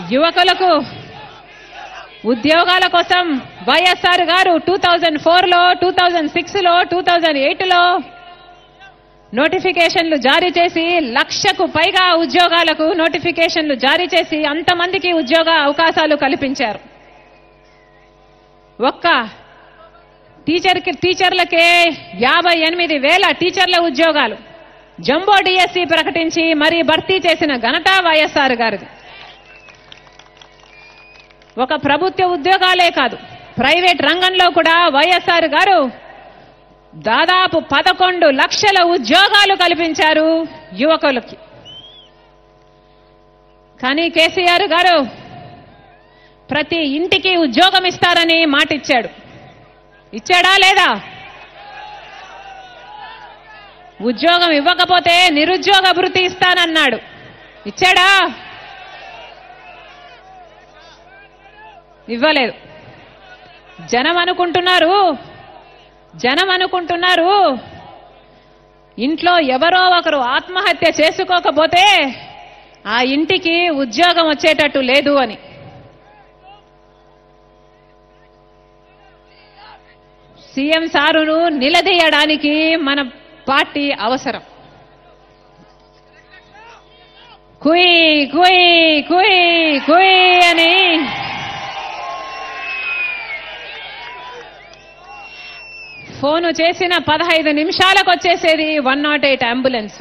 యువకులకు ఉద్యోగాల కోసం వైఎస్ఆర్ గారు టూ థౌజండ్ ఫోర్లో టూ థౌజండ్ సిక్స్లో టూ థౌజండ్ ఎయిట్లో నోటిఫికేషన్లు జారీ చేసి లక్షకు పైగా ఉద్యోగాలకు నోటిఫికేషన్లు జారీ చేసి అంతమందికి ఉద్యోగ అవకాశాలు కల్పించారు ఒక్క టీచర్కి టీచర్లకే యాభై ఎనిమిది వేల టీచర్ల ఉద్యోగాలు జంబో డిఎస్సి ప్రకటించి మరీ భర్తీ చేసిన ఘనత వైఎస్ఆర్ గారిది ఒక ప్రభుత్వ ఉద్యోగాలే కాదు ప్రైవేట్ రంగంలో కూడా వైఎస్ఆర్ గారు దాదాపు పదకొండు లక్షల ఉద్యోగాలు కల్పించారు యువకులకి కానీ కేసీఆర్ గారు ప్రతి ఇంటికి ఉద్యోగం ఇస్తారని మాటిచ్చాడు ఇచ్చాడా లేదా ఉద్యోగం ఇవ్వకపోతే నిరుద్యోగ భృతి ఇస్తానన్నాడు ఇచ్చాడా ఇవ్వలేదు జనం అనుకుంటున్నారు జనం అనుకుంటున్నారు ఇంట్లో ఎవరో ఒకరు ఆత్మహత్య చేసుకోకపోతే ఆ ఇంటికి ఉద్యోగం వచ్చేటట్టు లేదు అని సీఎం సారును నిలదీయడానికి మన పార్టీ అవసరం కుయ్ కుయ్ కుయ్ కుయ్ అని ఫోను చేసిన పదహైదు నిమిషాలకు వచ్చేసేది వన్ నాట్ ఎయిట్ అంబులెన్స్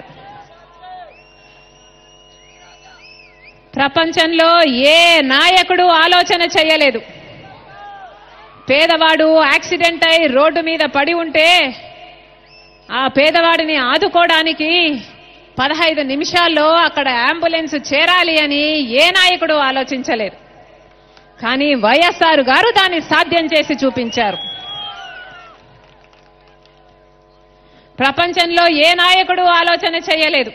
ప్రపంచంలో ఏ నాయకుడు ఆలోచన చేయలేదు పేదవాడు యాక్సిడెంట్ అయి రోడ్డు మీద పడి ఉంటే ఆ పేదవాడిని ఆదుకోవడానికి పదహైదు నిమిషాల్లో అక్కడ అంబులెన్స్ చేరాలి అని ఏ నాయకుడు ఆలోచించలేదు కానీ వైఎస్ఆర్ గారు దాన్ని సాధ్యం చేసి చూపించారు ప్రపంచంలో ఏ నాయకుడు ఆలోచన చేయలేదు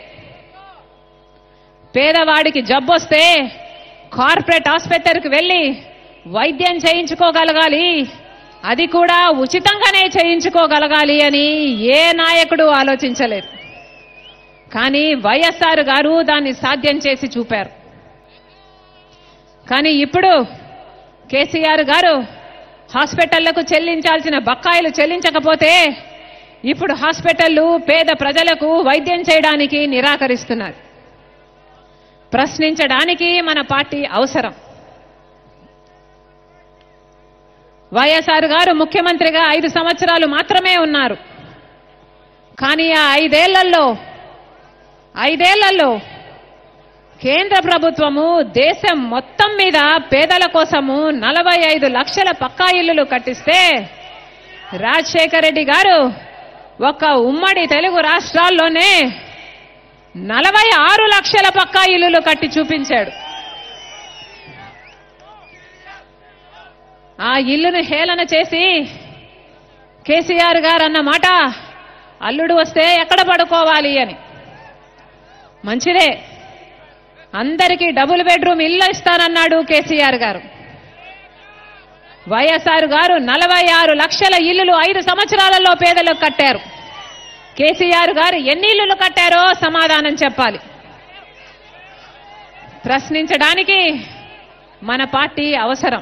పేదవాడికి జబ్బొస్తే కార్పొరేట్ ఆసుపత్రికి వెళ్ళి వైద్యం చేయించుకోగలగాలి అది కూడా ఉచితంగానే చేయించుకోగలగాలి అని ఏ నాయకుడు ఆలోచించలేదు కానీ వైఎస్ఆర్ గారు దాన్ని సాధ్యం చేసి చూపారు కానీ ఇప్పుడు కేసీఆర్ గారు హాస్పిటళ్లకు చెల్లించాల్సిన బకాయిలు చెల్లించకపోతే ఇప్పుడు హాస్పిటళ్లు పేద ప్రజలకు వైద్యం చేయడానికి నిరాకరిస్తున్నారు ప్రశ్నించడానికి మన పార్టీ అవసరం వైఎస్ఆర్ గారు ముఖ్యమంత్రిగా ఐదు సంవత్సరాలు మాత్రమే ఉన్నారు కానీ ఆ ఐదేళ్లలో ఐదేళ్లలో కేంద్ర ప్రభుత్వము దేశం మొత్తం మీద పేదల కోసము నలభై ఐదు లక్షల పక్కా ఇల్లులు కట్టిస్తే రాజశేఖర రెడ్డి గారు ఒక ఉమ్మడి తెలుగు రాష్ట్రాల్లోనే నలభై ఆరు లక్షల పక్కా ఇల్లులు కట్టి చూపించాడు ఆ ఇల్లును హేళన చేసి కేసీఆర్ గారు అన్న మాట అల్లుడు వస్తే ఎక్కడ పడుకోవాలి అని మంచిదే అందరికీ డబుల్ బెడ్రూమ్ ఇల్లు ఇస్తానన్నాడు కేసీఆర్ గారు వైఎస్ఆర్ గారు నలభై ఆరు లక్షల ఇల్లులు ఐదు సంవత్సరాలలో పేదలకు కట్టారు కేసీఆర్ గారు ఎన్ని ఇల్లులు కట్టారో సమాధానం చెప్పాలి ప్రశ్నించడానికి మన పార్టీ అవసరం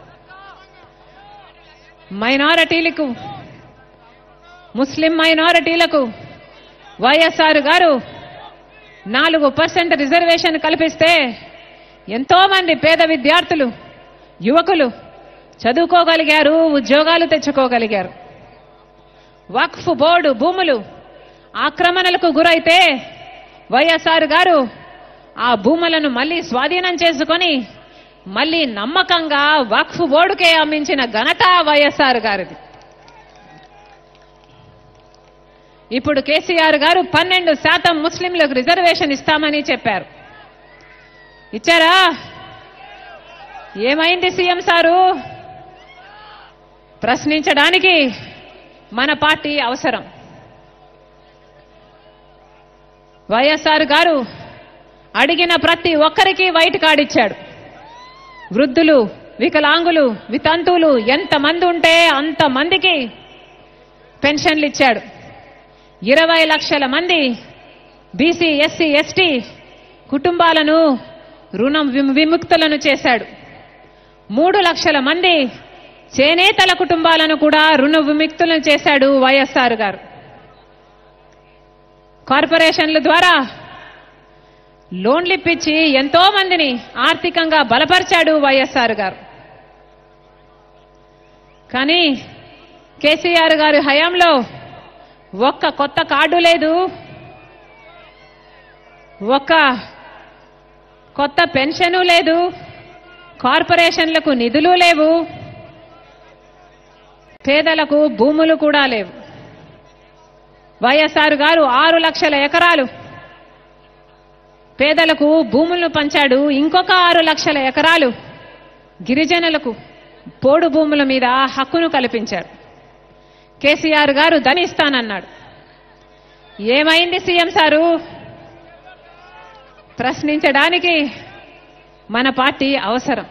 మైనారిటీలకు ముస్లిం మైనారిటీలకు వైఎస్ఆర్ గారు నాలుగు పర్సెంట్ రిజర్వేషన్ కల్పిస్తే ఎంతో మంది పేద విద్యార్థులు యువకులు చదువుకోగలిగారు ఉద్యోగాలు తెచ్చుకోగలిగారు వక్ఫ్ బోర్డు భూములు ఆక్రమణలకు గురైతే వైఎస్ఆర్ గారు ఆ భూములను మళ్ళీ స్వాధీనం చేసుకొని మళ్ళీ నమ్మకంగా వక్ఫ్ బోర్డుకే అమ్మించిన ఘనత వైఎస్ఆర్ గారిది ఇప్పుడు కేసీఆర్ గారు పన్నెండు శాతం ముస్లింలకు రిజర్వేషన్ ఇస్తామని చెప్పారు ఇచ్చారా ఏమైంది సీఎం సారు ప్రశ్నించడానికి మన పార్టీ అవసరం వైఎస్ఆర్ గారు అడిగిన ప్రతి ఒక్కరికి వైట్ కార్డ్ ఇచ్చాడు వృద్ధులు వికలాంగులు వితంతువులు ఎంతమంది ఉంటే అంతమందికి పెన్షన్లు ఇచ్చాడు ఇరవై లక్షల మంది బీసీ ఎస్సీ ఎస్టీ కుటుంబాలను రుణం విము- విముక్తులను చేశాడు మూడు లక్షల మంది చేనేతల కుటుంబాలను కూడా రుణ విముక్తులను చేశాడు వైఎస్ఆర్ గారు కార్పొరేషన్ల ద్వారా లోన్లు ఇప్పించి ఎంతో మందిని ఆర్థికంగా బలపరిచాడు వైఎస్ఆర్ గారు కానీ కేసీఆర్ గారి హయాంలో ఒక్క కొత్త కార్డు లేదు ఒక్క కొత్త పెన్షను లేదు కార్పొరేషన్లకు నిధులు లేవు పేదలకు భూములు కూడా లేవు వైఎస్ఆర్ గారు ఆరు లక్షల ఎకరాలు పేదలకు భూములను పంచాడు ఇంకొక ఆరు లక్షల ఎకరాలు గిరిజనులకు పోడు భూముల మీద హక్కును కల్పించారు కేసీఆర్ గారు ధనిస్తానన్నాడు ఏమైంది సీఎం సారు ప్రశ్నించడానికి మన పార్టీ అవసరం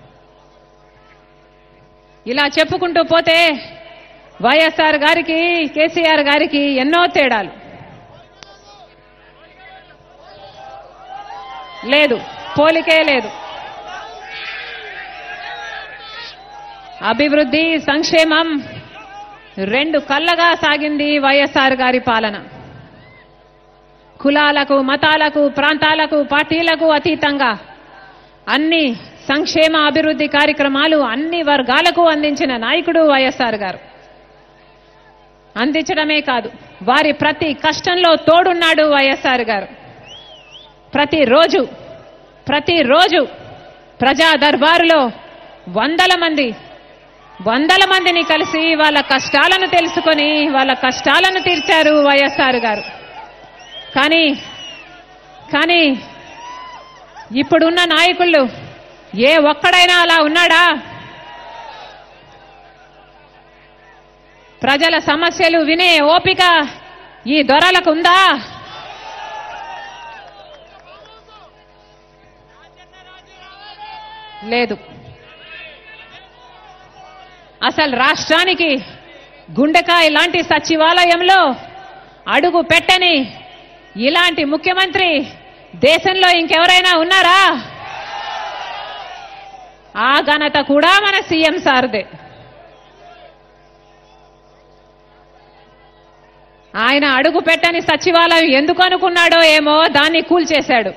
ఇలా చెప్పుకుంటూ పోతే వైఎస్ఆర్ గారికి కేసీఆర్ గారికి ఎన్నో తేడాలు లేదు పోలికే లేదు అభివృద్ధి సంక్షేమం రెండు కళ్ళగా సాగింది వైఎస్ఆర్ గారి పాలన కులాలకు మతాలకు ప్రాంతాలకు పార్టీలకు అతీతంగా అన్ని సంక్షేమ అభివృద్ధి కార్యక్రమాలు అన్ని వర్గాలకు అందించిన నాయకుడు వైఎస్ఆర్ గారు అందించడమే కాదు వారి ప్రతి కష్టంలో తోడున్నాడు వైఎస్ఆర్ గారు ప్రతిరోజు ప్రతిరోజు ప్రజా దర్బారులో వందల మంది వందల మందిని కలిసి వాళ్ళ కష్టాలను తెలుసుకొని వాళ్ళ కష్టాలను తీర్చారు వైఎస్ఆర్ గారు కానీ కానీ ఇప్పుడున్న నాయకులు ఏ ఒక్కడైనా అలా ఉన్నాడా ప్రజల సమస్యలు వినే ఓపిక ఈ దొరలకు ఉందా లేదు అసలు రాష్ట్రానికి గుండెకాయ లాంటి సచివాలయంలో అడుగు పెట్టని ఇలాంటి ముఖ్యమంత్రి దేశంలో ఇంకెవరైనా ఉన్నారా ఆ ఘనత కూడా మన సీఎం సార్దే ఆయన అడుగు పెట్టని సచివాలయం ఎందుకు అనుకున్నాడో ఏమో దాన్ని కూల్చేశాడు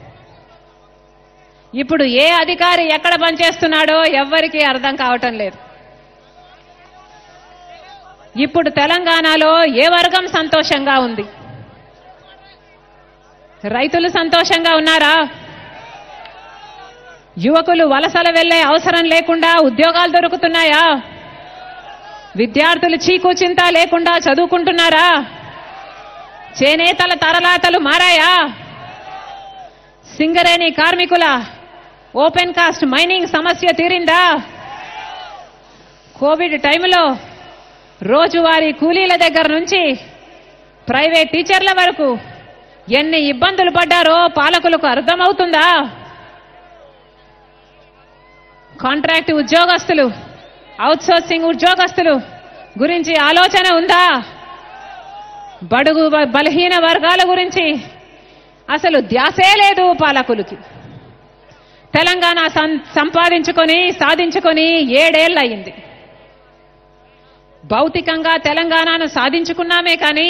ఇప్పుడు ఏ అధికారి ఎక్కడ పనిచేస్తున్నాడో ఎవ్వరికీ అర్థం కావటం లేదు ఇప్పుడు తెలంగాణలో ఏ వర్గం సంతోషంగా ఉంది రైతులు సంతోషంగా ఉన్నారా యువకులు వలసలు వెళ్లే అవసరం లేకుండా ఉద్యోగాలు దొరుకుతున్నాయా విద్యార్థులు చీకు చింత లేకుండా చదువుకుంటున్నారా చేనేతల తరలాతలు మారాయా సింగరేణి కార్మికుల ఓపెన్ కాస్ట్ మైనింగ్ సమస్య తీరిందా కోవిడ్ టైంలో రోజువారీ కూలీల దగ్గర నుంచి ప్రైవేట్ టీచర్ల వరకు ఎన్ని ఇబ్బందులు పడ్డారో పాలకులకు అర్థమవుతుందా కాంట్రాక్ట్ ఉద్యోగస్తులు అవుట్సోర్సింగ్ ఉద్యోగస్తులు గురించి ఆలోచన ఉందా బడుగు బ- బలహీన వర్గాల గురించి అసలు ధ్యాసే లేదు పాలకులకి తెలంగాణ సం- సంపాదించుకొని సాధించుకొని ఏడేళ్లయింది భౌతికంగా తెలంగాణను సాధించుకున్నామే కానీ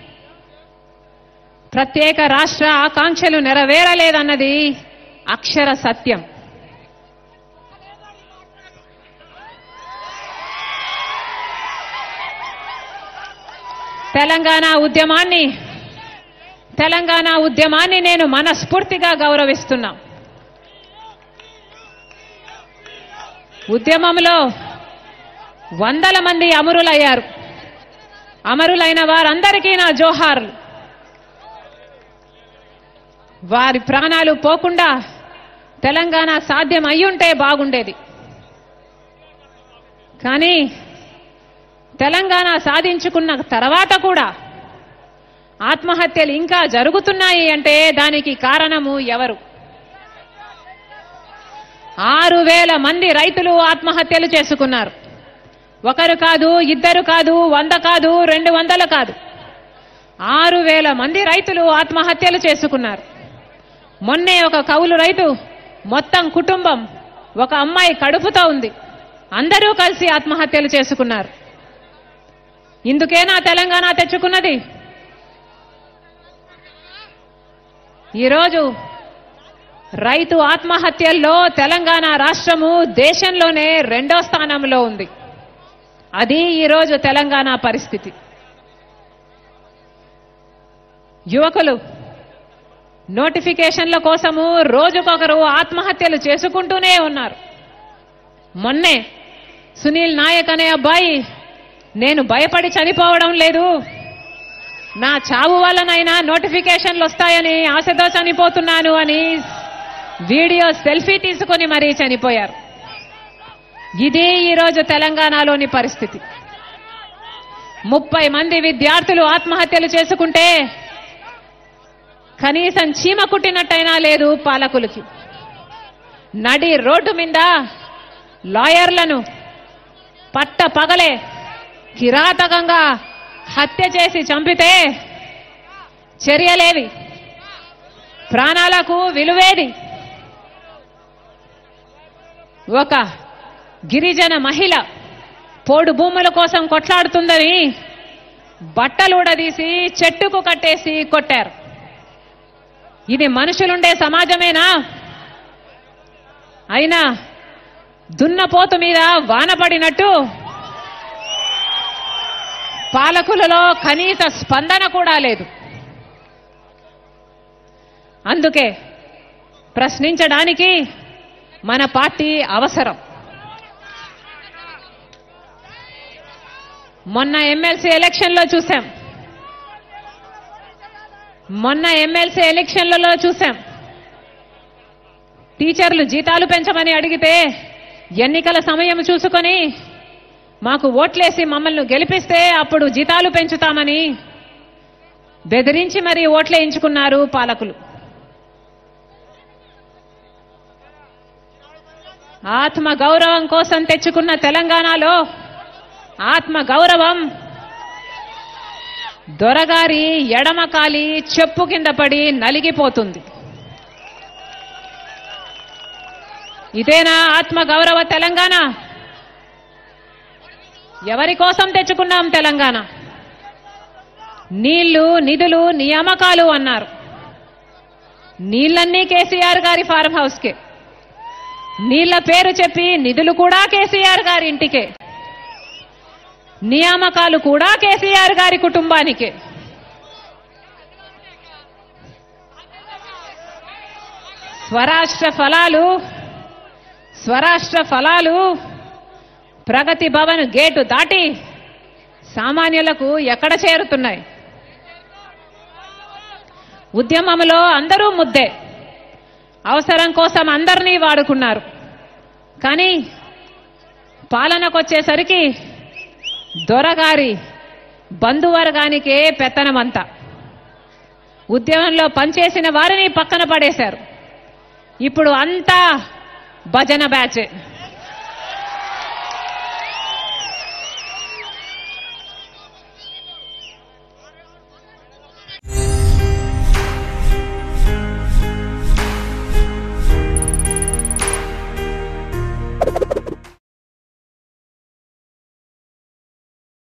ప్రత్యేక రాష్ట్ర ఆకాంక్షలు నెరవేరలేదన్నది అక్షర సత్యం తెలంగాణ ఉద్యమాన్ని తెలంగాణ ఉద్యమాన్ని నేను మనస్ఫూర్తిగా గౌరవిస్తున్నా ఉద్యమంలో వందల మంది అమరులయ్యారు అమరులైన వారందరికీ నా జోహార్లు వారి ప్రాణాలు పోకుండా తెలంగాణ సాధ్యం అయ్యుంటే బాగుండేది కానీ తెలంగాణ సాధించుకున్న తర్వాత కూడా ఆత్మహత్యలు ఇంకా జరుగుతున్నాయి అంటే దానికి కారణము ఎవరు ఆరు వేల మంది రైతులు ఆత్మహత్యలు చేసుకున్నారు ఒకరు కాదు ఇద్దరు కాదు వంద కాదు రెండు వందలు కాదు ఆరు వేల మంది రైతులు ఆత్మహత్యలు చేసుకున్నారు మొన్నే ఒక కౌలు రైతు మొత్తం కుటుంబం ఒక అమ్మాయి కడుపుతో ఉంది అందరూ కలిసి ఆత్మహత్యలు చేసుకున్నారు ఇందుకేనా తెలంగాణ తెచ్చుకున్నది ఈరోజు రైతు ఆత్మహత్యల్లో తెలంగాణ రాష్ట్రము దేశంలోనే రెండో స్థానంలో ఉంది అది ఈరోజు తెలంగాణ పరిస్థితి యువకులు నోటిఫికేషన్ల కోసము రోజుకొకరు ఆత్మహత్యలు చేసుకుంటూనే ఉన్నారు మొన్నే సునీల్ నాయక్ అనే అబ్బాయి నేను భయపడి చనిపోవడం లేదు నా చావు వల్లనైనా నోటిఫికేషన్లు వస్తాయని ఆశతో చనిపోతున్నాను అని వీడియో సెల్ఫీ తీసుకొని మరీ చనిపోయారు ఇది ఈరోజు తెలంగాణలోని పరిస్థితి ముప్పై మంది విద్యార్థులు ఆత్మహత్యలు చేసుకుంటే కనీసం చీమ కుట్టినట్టయినా లేదు పాలకులకి నడి రోడ్డు మీద లాయర్లను పట్ట పగలే కిరాతకంగా హత్య చేసి చంపితే చర్యలేవి ప్రాణాలకు విలువేది ఒక గిరిజన మహిళ పోడు భూముల కోసం కొట్లాడుతుందని బట్టలుడదీసి చెట్టుకు కట్టేసి కొట్టారు ఇది మనుషులుండే సమాజమేనా అయినా దున్నపోతు మీద వాన పడినట్టు పాలకులలో కనీస స్పందన కూడా లేదు అందుకే ప్రశ్నించడానికి మన పార్టీ అవసరం మొన్న ఎమ్మెల్సీ ఎలక్షన్లో చూసాం మొన్న ఎమ్మెల్సీ ఎలక్షన్లలో చూసాం టీచర్లు జీతాలు పెంచమని అడిగితే ఎన్నికల సమయం చూసుకొని మాకు ఓట్లేసి మమ్మల్ని గెలిపిస్తే అప్పుడు జీతాలు పెంచుతామని బెదిరించి మరీ ఓట్లేయించుకున్నారు పాలకులు ఆత్మ గౌరవం కోసం తెచ్చుకున్న తెలంగాణలో ఆత్మ గౌరవం దొరగారి ఎడమకాలి చెప్పు కింద పడి నలిగిపోతుంది ఇదేనా ఆత్మ గౌరవ తెలంగాణ ఎవరి కోసం తెచ్చుకున్నాం తెలంగాణ నీళ్లు నిధులు నియామకాలు అన్నారు నీళ్ళన్నీ కేసీఆర్ గారి ఫార్మ్ హౌస్కే నీళ్ల పేరు చెప్పి నిధులు కూడా కేసీఆర్ గారి ఇంటికే నియామకాలు కూడా కేసీఆర్ గారి కుటుంబానికే స్వరాష్ట్ర ఫలాలు స్వరాష్ట్ర ఫలాలు ప్రగతి భవన్ గేటు దాటి సామాన్యులకు ఎక్కడ చేరుతున్నాయి ఉద్యమంలో అందరూ ముద్దే అవసరం కోసం అందరినీ వాడుకున్నారు కానీ పాలనకొచ్చేసరికి దొరగారి బంధువర్గానికే పెత్తనమంతా ఉద్యమంలో పనిచేసిన వారిని పక్కన పడేశారు ఇప్పుడు అంతా భజన బ్యాచే